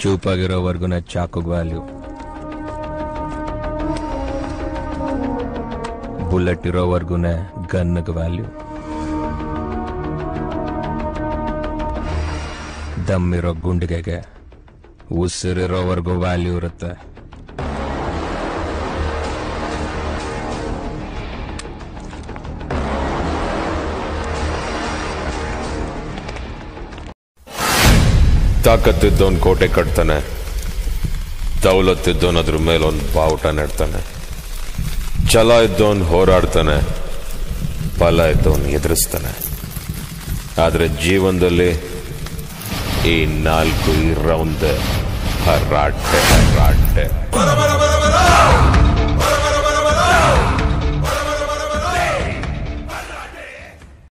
ಚೂಪಾಗಿರೋವರೆಗೂ ಚಾಕುಗ್ value bullet ಇರೋವರೆಗೂ ಗನ್ಗೆ value ದಮ್ ಇರೋ ಗುಂಡಿಗೆಗೆ ಉಸಿರಿರೋವರೆಗೂ value ಇರುತ್ತೆ ತಾಕತ್ತಿದ್ದವನ್ ಕೋಟೆ ಕಟ್ತಾನೆ ದೌಲತ್ತಿದ್ದವನ್ ಅದ್ರ ಮೇಲೆ ಒಂದು ಬಾವುಟ ನೆಡ್ತಾನೆ ಛಲ ಇದ್ದವನ್ ಹೋರಾಡ್ತಾನೆ ಫಲ ಇದ್ದವನ್ ಎದುರಿಸ್ತಾನೆ ಆದ್ರೆ ಜೀವನದಲ್ಲಿ ಈ ನಾಲ್ಕು ಇರೋಂದೆ ಹರಾಟೆ ಹರಾಟೆ